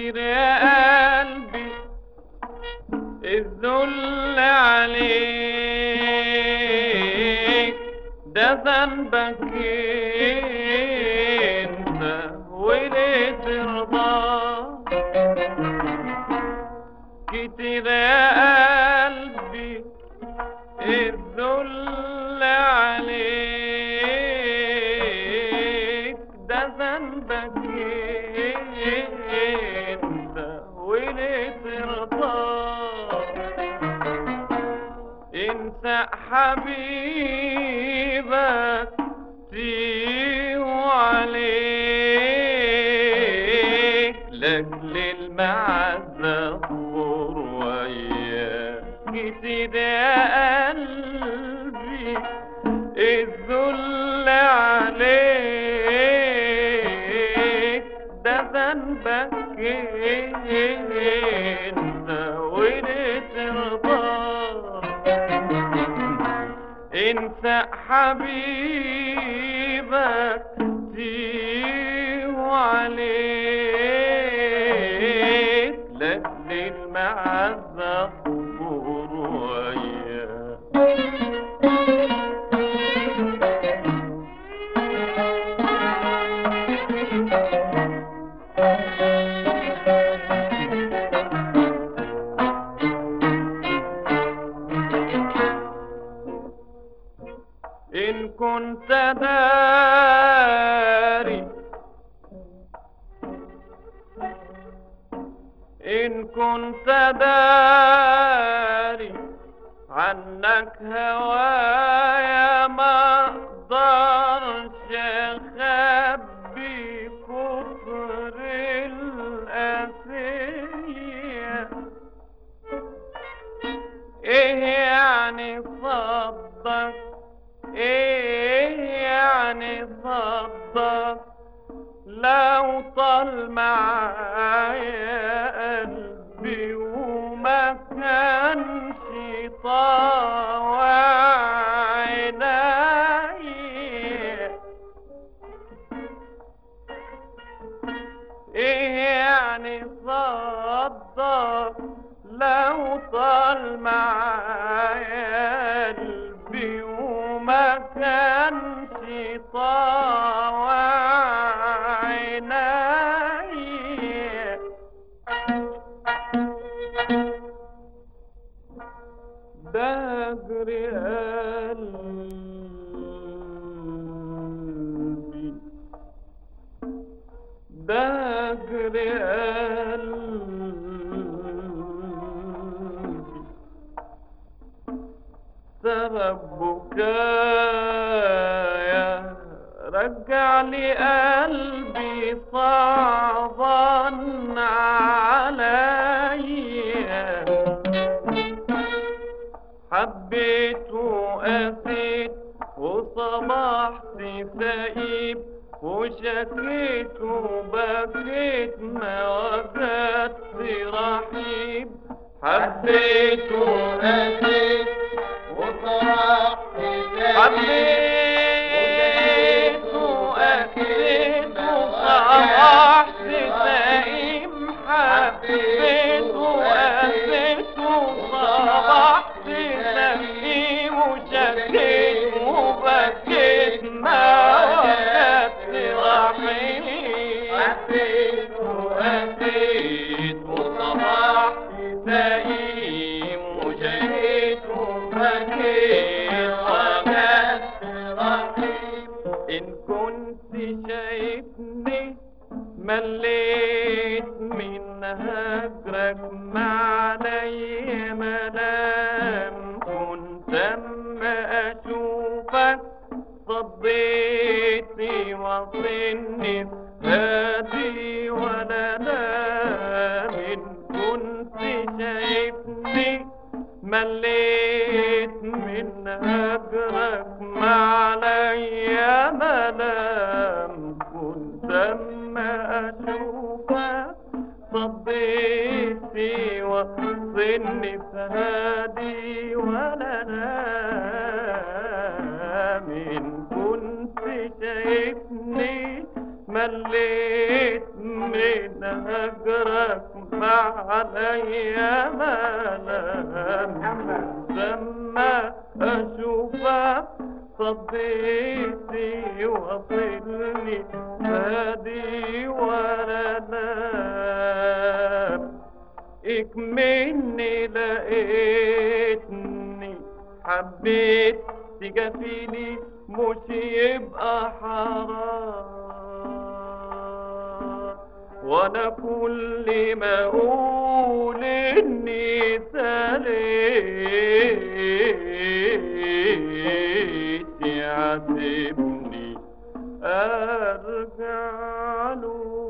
كتير يا قلبي الذل عليك ده ذنبك انت وليه ترضى كتير يا قلبي الذل عليك ده ذنبك انت وليه ترضى انسى حبيبك فيه عليك لاجل المعزة اصبر وياك كتير يا قلبي الذل عليك ده ذنبك انت وليه ترضى انسى حبيبك فيه عليك لاجل المعزة اصبر وياك إن كنت داري إن كنت داري عنك هوايا ما اقدرش اخبي كفر الاسيه ايه يعني صدق ايه يعني صدق لو طال معايا قلبي وما كانش طاوع عينيا ايه يعني صدق لو طال معايا قلبي وما كانش طاوع عينيا بجري قلبي بجري قلبي سبب بكايا رجع لي قلبي صعبا عليا حبيت وقسيت وصبحت سئيب وشكيت وبكيت ما وجدت رحيب حبيت وقسيت وصبحت حبيت وقسيت وصبحت سئيب حبيت وقسيت وصبحت سئيب وشكيت وبكيت ما وجدت رحيم حبيت وقسيت وصبحت سئيب وشكيت وبكيت وجدت رحيم إن كنت شايفني مليت من هجرك ما علي ملام كنت اما اشوفك صديتني وصلني هادي ولا نام إن كنت شايفني مليت من هجرك ما علي ملام كنت اما اشوفك صديتي وصلني فهادي ولا نام إن كنت شايفني مليت من هجرك ما عليا ملام لما اشوفك صديتي وصلني هادي ولا نام اكمني لقيتني حبيت تجافيني مش يبقى حرام وانا كل ما اقول اني سليت يعاتبني ارجع له